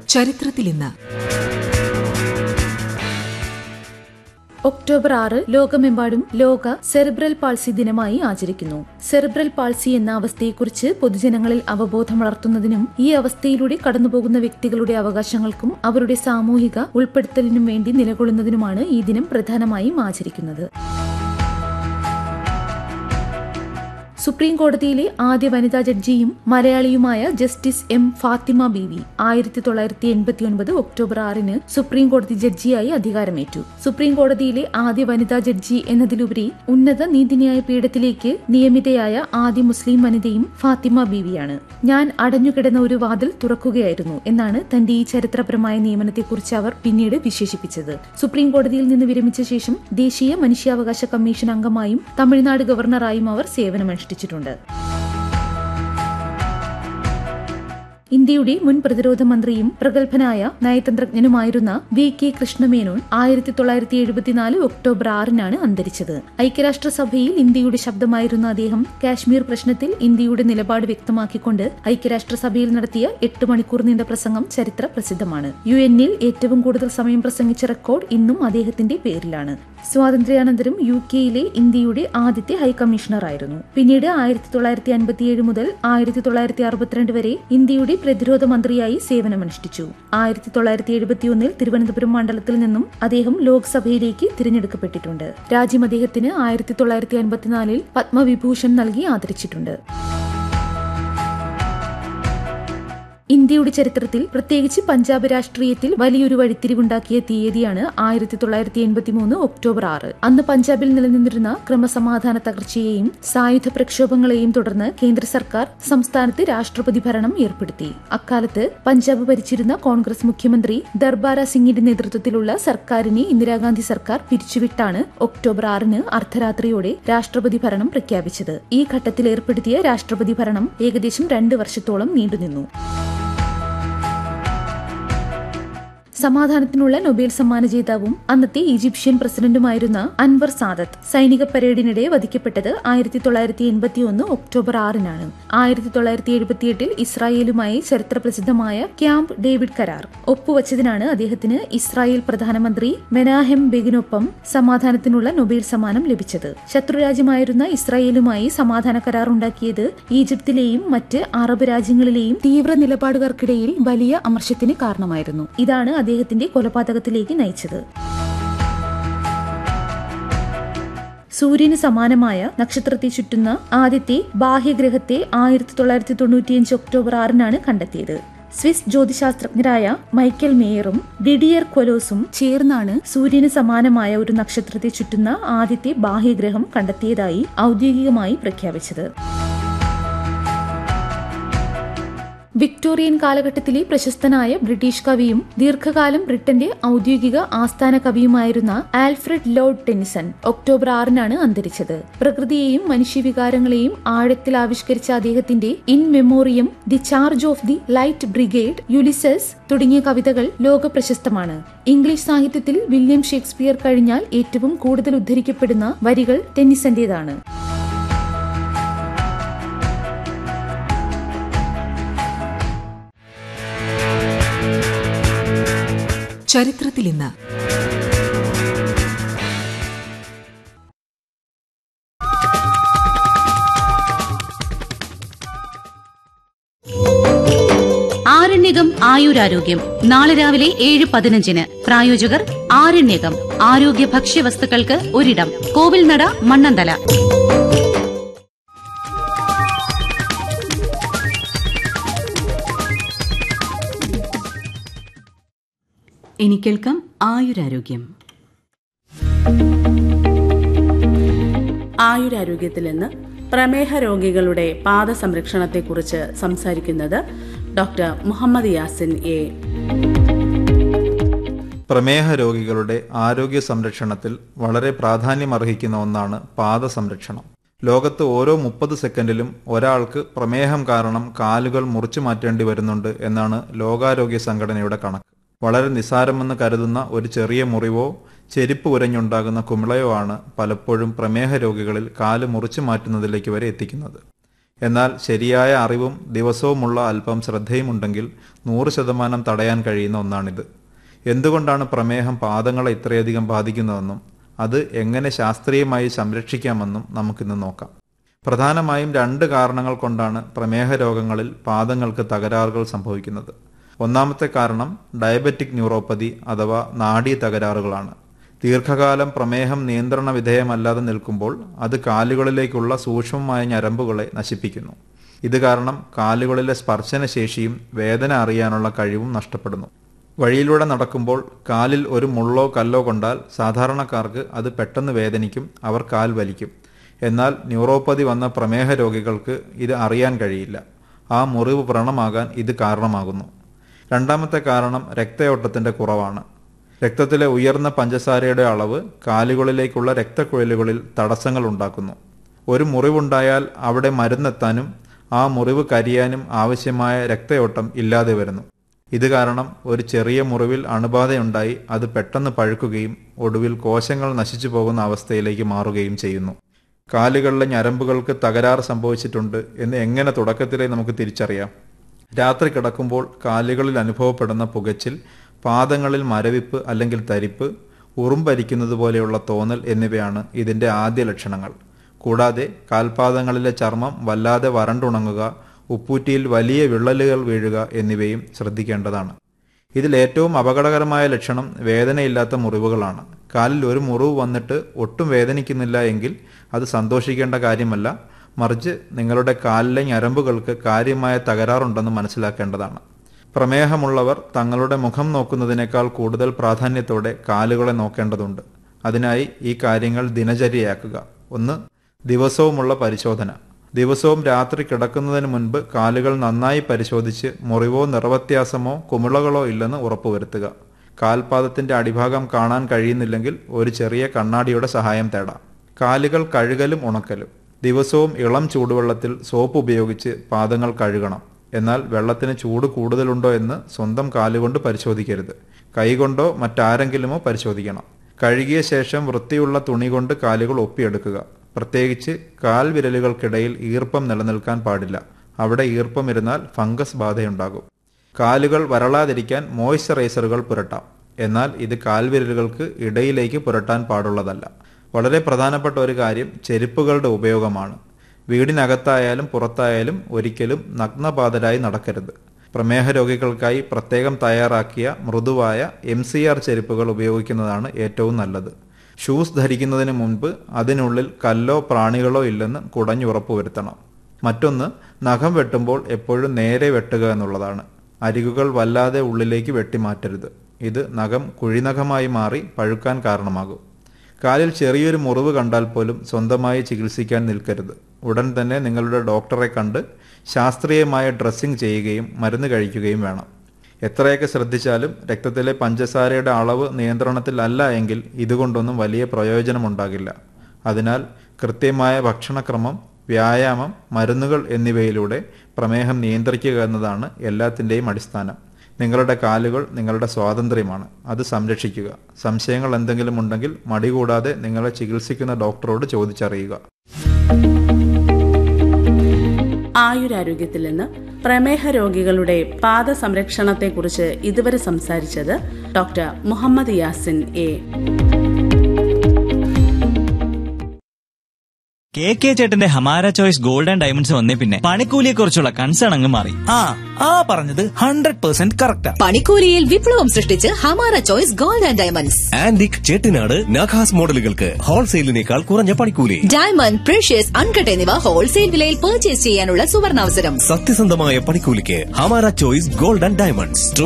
ചരിത്രത്തിൽ ഇന്ന് ഒക്ടോബർ ആറ് ലോകമെമ്പാടും ലോക സെറിബ്രൽ പാൾസി ദിനമായി ആചരിക്കുന്നു സെറിബ്രൽ പാൾസി എന്ന അവസ്ഥയെക്കുറിച്ച് പൊതുജനങ്ങളിൽ അവബോധം വളർത്തുന്നതിനും ഈ അവസ്ഥയിലൂടെ കടന്നുപോകുന്ന വ്യക്തികളുടെ അവകാശങ്ങൾക്കും അവരുടെ സാമൂഹിക ഉൾപ്പെടുത്തലിനും വേണ്ടി നിലകൊള്ളുന്നതിനുമാണ് ഈ ദിനം പ്രധാനമായും ആചരിക്കുന്നത് സുപ്രീം കോടതിയിലെ ആദ്യ വനിതാ ജഡ്ജിയും മലയാളിയുമായ ജസ്റ്റിസ് എം ഫാത്തിമ ബീവി ആയിരത്തി തൊള്ളായിരത്തി എൺപത്തി ഒൻപത് ഒക്ടോബർ ആറിന് സുപ്രീം കോടതി ജഡ്ജിയായി അധികാരമേറ്റു സുപ്രീം കോടതിയിലെ ആദ്യ വനിതാ ജഡ്ജി എന്നതിലുപരി ഉന്നത നീതിന്യായ പീഠത്തിലേക്ക് നിയമിതയായ ആദ്യ മുസ്ലിം വനിതയും ഫാത്തിമ ബീവിയാണ് ഞാൻ അടഞ്ഞുകിടന്ന ഒരു വാതിൽ തുറക്കുകയായിരുന്നു എന്നാണ് തന്റെ ഈ ചരിത്രപരമായ നിയമനത്തെക്കുറിച്ച് അവർ പിന്നീട് വിശേഷിപ്പിച്ചത് സുപ്രീം കോടതിയിൽ നിന്ന് വിരമിച്ച ശേഷം ദേശീയ മനുഷ്യാവകാശ കമ്മീഷൻ അംഗമായും തമിഴ്നാട് ഗവർണറായും അവർ സേവനമനുഷ്ഠിച്ചിട്ടുണ്ട് ഇന്ത്യയുടെ മുൻ പ്രതിരോധ മന്ത്രിയും പ്രഗത്ഭനായ നയതന്ത്രജ്ഞനുമായിരുന്ന വി കെ കൃഷ്ണമേനോൻ ആയിരത്തി തൊള്ളായിരത്തി എഴുപത്തിനാല് ഒക്ടോബർ ആറിനാണ് അന്തരിച്ചത് ഐക്യരാഷ്ട്രസഭയിൽ ഇന്ത്യയുടെ ശബ്ദമായിരുന്ന അദ്ദേഹം കാശ്മീർ പ്രശ്നത്തിൽ ഇന്ത്യയുടെ നിലപാട് വ്യക്തമാക്കിക്കൊണ്ട് ഐക്യരാഷ്ട്രസഭയിൽ നടത്തിയ എട്ട് മണിക്കൂർ നീണ്ട പ്രസംഗം ചരിത്ര പ്രസിദ്ധമാണ് യു എന്നിൽ ഏറ്റവും കൂടുതൽ സമയം പ്രസംഗിച്ച റെക്കോർഡ് ഇന്നും അദ്ദേഹത്തിന്റെ പേരിലാണ് സ്വാതന്ത്ര്യാനന്തരം യു കെയിലെ ഇന്ത്യയുടെ ആദ്യത്തെ ഹൈക്കമ്മീഷണറായിരുന്നു പിന്നീട് ആയിരത്തി തൊള്ളായിരത്തി അൻപത്തിയേഴ് മുതൽ ആയിരത്തി തൊള്ളായിരത്തി അറുപത്തിരണ്ട് വരെ ഇന്ത്യയുടെ പ്രതിരോധ മന്ത്രിയായി സേവനമനുഷ്ഠിച്ചു ആയിരത്തി തൊള്ളായിരത്തി എഴുപത്തിയൊന്നിൽ തിരുവനന്തപുരം മണ്ഡലത്തിൽ നിന്നും അദ്ദേഹം ലോക്സഭയിലേക്ക് തിരഞ്ഞെടുക്കപ്പെട്ടിട്ടുണ്ട് രാജ്യം അദ്ദേഹത്തിന് ആയിരത്തി തൊള്ളായിരത്തി അൻപത്തിനാലിൽ പത്മവിഭൂഷൺ നൽകി ആദരിച്ചിട്ടുണ്ട് ഇന്ത്യയുടെ ചരിത്രത്തിൽ പ്രത്യേകിച്ച് പഞ്ചാബ് രാഷ്ട്രീയത്തിൽ വലിയൊരു വഴിത്തിരിവുണ്ടാക്കിയ തീയതിയാണ് ആയിരത്തി തൊള്ളായിരത്തി എൺപത്തി മൂന്ന് ഒക്ടോബർ ആറ് അന്ന് പഞ്ചാബിൽ നിലനിന്നിരുന്ന ക്രമസമാധാന തകർച്ചയെയും സായുധ പ്രക്ഷോഭങ്ങളെയും തുടർന്ന് കേന്ദ്ര സർക്കാർ സംസ്ഥാനത്ത് രാഷ്ട്രപതി ഭരണം ഏർപ്പെടുത്തി അക്കാലത്ത് പഞ്ചാബ് ഭരിച്ചിരുന്ന കോൺഗ്രസ് മുഖ്യമന്ത്രി ദർബാര സിംഗിന്റെ നേതൃത്വത്തിലുള്ള സർക്കാരിനെ ഇന്ദിരാഗാന്ധി സർക്കാർ പിരിച്ചുവിട്ടാണ് ഒക്ടോബർ ആറിന് അർദ്ധരാത്രിയോടെ രാഷ്ട്രപതി ഭരണം പ്രഖ്യാപിച്ചത് ഈ ഘട്ടത്തിൽ ഏർപ്പെടുത്തിയ രാഷ്ട്രപതി ഭരണം ഏകദേശം രണ്ട് വർഷത്തോളം നീണ്ടുനിന്നു സമാധാനത്തിനുള്ള നൊബേൽ സമ്മാന ജേതാവും അന്നത്തെ ഈജിപ്ഷ്യൻ പ്രസിഡന്റുമായിരുന്ന അൻവർ സാദത്ത് സൈനിക പരേഡിനിടെ വധിക്കപ്പെട്ടത് ആയിരത്തി തൊള്ളായിരത്തി എൺപത്തി ഒന്ന് ഒക്ടോബർ ആറിനാണ് ആയിരത്തി തൊള്ളായിരത്തി എഴുപത്തിയെട്ടിൽ ഇസ്രായേലുമായി ചരിത്ര പ്രസിദ്ധമായ ക്യാമ്പ് ഡേവിഡ് കരാർ ഒപ്പുവച്ചതിനാണ് അദ്ദേഹത്തിന് ഇസ്രായേൽ പ്രധാനമന്ത്രി മെനാഹെം ബെഗിനൊപ്പം സമാധാനത്തിനുള്ള നൊബേൽ സമ്മാനം ലഭിച്ചത് ശത്രുരാജ്യമായിരുന്ന ഇസ്രായേലുമായി സമാധാന കരാർ ഉണ്ടാക്കിയത് ഈജിപ്തിലെയും മറ്റ് അറബ് രാജ്യങ്ങളിലെയും തീവ്ര നിലപാടുകാർക്കിടയിൽ വലിയ അമർഷത്തിന് കാരണമായിരുന്നു ഇതാണ് അദ്ദേഹത്തിന്റെ കൊലപാതകത്തിലേക്ക് നയിച്ചത് സൂര്യന് സമാനമായ നക്ഷത്രത്തെ ചുറ്റുന്ന ആദ്യത്തെ ബാഹ്യഗ്രഹത്തെ ആയിരത്തി തൊള്ളായിരത്തി തൊണ്ണൂറ്റിയഞ്ച് ഒക്ടോബർ ആറിനാണ് കണ്ടെത്തിയത് സ്വിസ് ജ്യോതിശാസ്ത്രജ്ഞരായ മൈക്കൽ മേയറും ഡിഡിയർ കൊലോസും ചേർന്നാണ് സൂര്യന് സമാനമായ ഒരു നക്ഷത്രത്തെ ചുറ്റുന്ന ആദ്യത്തെ ബാഹ്യഗ്രഹം കണ്ടെത്തിയതായി ഔദ്യോഗികമായി പ്രഖ്യാപിച്ചത് വിക്ടോറിയൻ കാലഘട്ടത്തിലെ പ്രശസ്തനായ ബ്രിട്ടീഷ് കവിയും ദീർഘകാലം ബ്രിട്ടന്റെ ഔദ്യോഗിക ആസ്ഥാന കവിയുമായിരുന്ന ആൽഫ്രഡ് ലോർഡ് ടെനിസൺ ഒക്ടോബർ ആറിനാണ് അന്തരിച്ചത് പ്രകൃതിയെയും മനുഷ്യവികാരങ്ങളെയും ആഴത്തിൽ ആവിഷ്കരിച്ച അദ്ദേഹത്തിന്റെ In Memoriam The Charge of the Light Brigade Ulysses തുടങ്ങിയ കവിതകൾ ലോക പ്രശസ്തമാണ് ഇംഗ്ലീഷ് സാഹിത്യത്തിൽ വില്യം ഷേക്സ്പിയർ കഴിഞ്ഞാൽ ഏറ്റവും കൂടുതൽ ഉദ്ധരിക്കപ്പെടുന്ന വരികൾ ടെന്നിസന്റേതാണ് ചരിത്രത്തിൽ ഇന്ന് ആരണ്യകം ആയുരാരോഗ്യം നാളെ രാവിലെ ഏഴ് പതിനഞ്ചിന് പ്രായോജകർ ആരണ്യകം ആരോഗ്യ ഭക്ഷ്യവസ്തുക്കൾക്ക് ഒരിടം കോവിൽനട മണ്ണന്തല ഇനി കേൾക്കാം ആയുരാരോഗ്യം ആയുരാരോഗ്യത്തിൽ നിന്ന് പ്രമേഹ രോഗികളുടെ പാദ സംരക്ഷണത്തെക്കുറിച്ച് സംസാരിക്കുന്നത് ഡോക്ടർ മുഹമ്മദ് യാസിൻ എ പ്രമേഹ രോഗികളുടെ ആരോഗ്യ സംരക്ഷണത്തിൽ വളരെ പ്രാധാന്യമർഹിക്കുന്ന ഒന്നാണ് പാദ സംരക്ഷണം ലോകത്ത് ഓരോ മുപ്പത് സെക്കൻഡിലും ഒരാൾക്ക് പ്രമേഹം കാരണം കാലുകൾ മുറിച്ചു മാറ്റേണ്ടി വരുന്നുണ്ട് എന്നാണ് ലോകാരോഗ്യ സംഘടനയുടെ കണക്ക് വളരെ നിസാരമെന്ന് കരുതുന്ന ഒരു ചെറിയ മുറിവോ ചെരിപ്പ് ഉരഞ്ഞുണ്ടാകുന്ന കുമിളയോ ആണ് പലപ്പോഴും പ്രമേഹ രോഗികളിൽ കാല് മുറിച്ചു മാറ്റുന്നതിലേക്ക് വരെ എത്തിക്കുന്നത് എന്നാൽ ശരിയായ അറിവും ദിവസവുമുള്ള അല്പം ശ്രദ്ധയുമുണ്ടെങ്കിൽ നൂറ് ശതമാനം തടയാൻ കഴിയുന്ന ഒന്നാണിത് എന്തുകൊണ്ടാണ് പ്രമേഹം പാദങ്ങളെ ഇത്രയധികം ബാധിക്കുന്നതെന്നും അത് എങ്ങനെ ശാസ്ത്രീയമായി സംരക്ഷിക്കാമെന്നും നമുക്കിന്ന് നോക്കാം പ്രധാനമായും രണ്ട് കാരണങ്ങൾ കൊണ്ടാണ് പ്രമേഹ രോഗങ്ങളിൽ പാദങ്ങൾക്ക് തകരാറുകൾ സംഭവിക്കുന്നത് ഒന്നാമത്തെ കാരണം ഡയബറ്റിക് ന്യൂറോപ്പതി അഥവാ നാഡീ തകരാറുകളാണ് ദീർഘകാലം പ്രമേഹം നിയന്ത്രണ വിധേയമല്ലാതെ നിൽക്കുമ്പോൾ അത് കാലുകളിലേക്കുള്ള സൂക്ഷ്മമായ ഞരമ്പുകളെ നശിപ്പിക്കുന്നു ഇത് കാരണം കാലുകളിലെ സ്പർശനശേഷിയും വേദന അറിയാനുള്ള കഴിവും നഷ്ടപ്പെടുന്നു വഴിയിലൂടെ നടക്കുമ്പോൾ കാലിൽ ഒരു മുള്ളോ കല്ലോ കൊണ്ടാൽ സാധാരണക്കാർക്ക് അത് പെട്ടെന്ന് വേദനിക്കും അവർ കാൽ വലിക്കും എന്നാൽ ന്യൂറോപ്പതി വന്ന പ്രമേഹ രോഗികൾക്ക് ഇത് അറിയാൻ കഴിയില്ല ആ മുറിവ് വ്രണമാകാൻ ഇത് കാരണമാകുന്നു രണ്ടാമത്തെ കാരണം രക്തയോട്ടത്തിന്റെ കുറവാണ് രക്തത്തിലെ ഉയർന്ന പഞ്ചസാരയുടെ അളവ് കാലുകളിലേക്കുള്ള രക്തക്കുഴലുകളിൽ തടസ്സങ്ങൾ ഉണ്ടാക്കുന്നു ഒരു മുറിവുണ്ടായാൽ അവിടെ മരുന്നെത്താനും ആ മുറിവ് കരിയാനും ആവശ്യമായ രക്തയോട്ടം ഇല്ലാതെ വരുന്നു ഇത് കാരണം ഒരു ചെറിയ മുറിവിൽ അണുബാധയുണ്ടായി അത് പെട്ടെന്ന് പഴുക്കുകയും ഒടുവിൽ കോശങ്ങൾ നശിച്ചു പോകുന്ന അവസ്ഥയിലേക്ക് മാറുകയും ചെയ്യുന്നു കാലുകളിലെ ഞരമ്പുകൾക്ക് തകരാറ് സംഭവിച്ചിട്ടുണ്ട് എന്ന് എങ്ങനെ തുടക്കത്തിലേ നമുക്ക് തിരിച്ചറിയാം രാത്രി കിടക്കുമ്പോൾ കാലുകളിൽ അനുഭവപ്പെടുന്ന പുകച്ചിൽ പാദങ്ങളിൽ മരവിപ്പ് അല്ലെങ്കിൽ തരിപ്പ് ഉറുമ്പരിക്കുന്നത് പോലെയുള്ള തോന്നൽ എന്നിവയാണ് ഇതിന്റെ ആദ്യ ലക്ഷണങ്ങൾ കൂടാതെ കാൽപാദങ്ങളിലെ ചർമ്മം വല്ലാതെ വരണ്ടുണങ്ങുക ഉപ്പൂറ്റിയിൽ വലിയ വിള്ളലുകൾ വീഴുക എന്നിവയും ശ്രദ്ധിക്കേണ്ടതാണ് ഇതിൽ ഏറ്റവും അപകടകരമായ ലക്ഷണം വേദനയില്ലാത്ത മുറിവുകളാണ് കാലിൽ ഒരു മുറിവ് വന്നിട്ട് ഒട്ടും വേദനിക്കുന്നില്ല എങ്കിൽ അത് സന്തോഷിക്കേണ്ട കാര്യമല്ല മറിച്ച് നിങ്ങളുടെ കാലിലെ ഞരമ്പുകൾക്ക് കാര്യമായ തകരാറുണ്ടെന്ന് മനസ്സിലാക്കേണ്ടതാണ് പ്രമേഹമുള്ളവർ തങ്ങളുടെ മുഖം നോക്കുന്നതിനേക്കാൾ കൂടുതൽ പ്രാധാന്യത്തോടെ കാലുകളെ നോക്കേണ്ടതുണ്ട് അതിനായി ഈ കാര്യങ്ങൾ ദിനചര്യയാക്കുക ഒന്ന് ദിവസവുമുള്ള പരിശോധന ദിവസവും രാത്രി കിടക്കുന്നതിന് മുൻപ് കാലുകൾ നന്നായി പരിശോധിച്ച് മുറിവോ നിറവ്യത്യാസമോ കുമിളകളോ ഇല്ലെന്ന് ഉറപ്പുവരുത്തുക കാൽപാദത്തിന്റെ അടിഭാഗം കാണാൻ കഴിയുന്നില്ലെങ്കിൽ ഒരു ചെറിയ കണ്ണാടിയുടെ സഹായം തേടാം കാലുകൾ കഴുകലും ഉണക്കലും ദിവസവും ഇളം ചൂടുവെള്ളത്തിൽ സോപ്പ് ഉപയോഗിച്ച് പാദങ്ങൾ കഴുകണം എന്നാൽ വെള്ളത്തിന് ചൂട് കൂടുതലുണ്ടോ എന്ന് സ്വന്തം കാലുകൊണ്ട് പരിശോധിക്കരുത് കൈകൊണ്ടോ മറ്റാരെങ്കിലുമോ പരിശോധിക്കണം കഴുകിയ ശേഷം വൃത്തിയുള്ള തുണി കൊണ്ട് കാലുകൾ ഒപ്പിയെടുക്കുക പ്രത്യേകിച്ച് കാൽ വിരലുകൾക്കിടയിൽ ഈർപ്പം നിലനിൽക്കാൻ പാടില്ല അവിടെ ഈർപ്പം ഇരുന്നാൽ ഫംഗസ് ബാധയുണ്ടാകും കാലുകൾ വരളാതിരിക്കാൻ മോയ്സ്ചറൈസറുകൾ പുരട്ടാം എന്നാൽ ഇത് കാൽവിരലുകൾക്ക് ഇടയിലേക്ക് പുരട്ടാൻ പാടുള്ളതല്ല വളരെ പ്രധാനപ്പെട്ട ഒരു കാര്യം ചെരുപ്പുകളുടെ ഉപയോഗമാണ് വീടിനകത്തായാലും പുറത്തായാലും ഒരിക്കലും നഗ്നപാതരായി നടക്കരുത് പ്രമേഹ രോഗികൾക്കായി പ്രത്യേകം തയ്യാറാക്കിയ മൃദുവായ എം സി ആർ ചെരുപ്പുകൾ ഉപയോഗിക്കുന്നതാണ് ഏറ്റവും നല്ലത് ഷൂസ് ധരിക്കുന്നതിന് മുൻപ് അതിനുള്ളിൽ കല്ലോ പ്രാണികളോ ഇല്ലെന്ന് കുടഞ്ഞുറപ്പുവരുത്തണം മറ്റൊന്ന് നഖം വെട്ടുമ്പോൾ എപ്പോഴും നേരെ വെട്ടുക എന്നുള്ളതാണ് അരികുകൾ വല്ലാതെ ഉള്ളിലേക്ക് വെട്ടിമാറ്റരുത് ഇത് നഖം കുഴിനഖമായി മാറി പഴുക്കാൻ കാരണമാകും കാലിൽ ചെറിയൊരു മുറിവ് കണ്ടാൽ പോലും സ്വന്തമായി ചികിത്സിക്കാൻ നിൽക്കരുത് ഉടൻ തന്നെ നിങ്ങളുടെ ഡോക്ടറെ കണ്ട് ശാസ്ത്രീയമായ ഡ്രസ്സിംഗ് ചെയ്യുകയും മരുന്ന് കഴിക്കുകയും വേണം എത്രയൊക്കെ ശ്രദ്ധിച്ചാലും രക്തത്തിലെ പഞ്ചസാരയുടെ അളവ് നിയന്ത്രണത്തിലല്ല എങ്കിൽ ഇതുകൊണ്ടൊന്നും വലിയ പ്രയോജനമുണ്ടാകില്ല അതിനാൽ കൃത്യമായ ഭക്ഷണക്രമം വ്യായാമം മരുന്നുകൾ എന്നിവയിലൂടെ പ്രമേഹം നിയന്ത്രിക്കുക എന്നതാണ് എല്ലാത്തിൻ്റെയും അടിസ്ഥാനം നിങ്ങളുടെ കാലുകൾ നിങ്ങളുടെ സ്വാതന്ത്ര്യമാണ് അത് സംരക്ഷിക്കുക സംശയങ്ങൾ എന്തെങ്കിലും ഉണ്ടെങ്കിൽ മടി കൂടാതെ നിങ്ങളെ ചികിത്സിക്കുന്ന ഡോക്ടറോട് ചോദിച്ചറിയുക ആയുരാരോഗ്യത്തിൽ നിന്ന് പ്രമേഹ രോഗികളുടെ പാദ സംരക്ഷണത്തെക്കുറിച്ച് ഇതുവരെ സംസാരിച്ചത് doctor Mohammed Yasin A K K ചേട്ടന്റെ Hamara Choice gold and diamonds വന്നേ പിന്നെ പണിക്കൂലിയെ കുറിച്ചുള്ള കൺസേൺ അങ്ങ് മാറി ആ ആ പറഞ്ഞത് ഹൺഡ്രഡ് പെർസെന്റ് കറക്റ്റാ പണിക്കൂലിയിൽ വിപ്ലവം സൃഷ്ടിച്ച് Hamara Choice gold and diamonds antique Chettinad Nakhas മോഡലുകൾക്ക് ഹോൾസെയിലിനേക്കാൾ കുറഞ്ഞ പണിക്കൂലി ഡയമണ്ട് പ്രഷ്യസ് അൺകട്ട് എന്നിവ ഹോൾസെയിൽ വിലയിൽ പർച്ചേസ് ചെയ്യാനുള്ള സുവർണാവസരം സത്യസന്ധമായ പണിക്കൂലിക്ക് ഹമാര ചോയ്സ് ഗോൾഡ് ആൻഡ് ഡയമണ്ട്സ്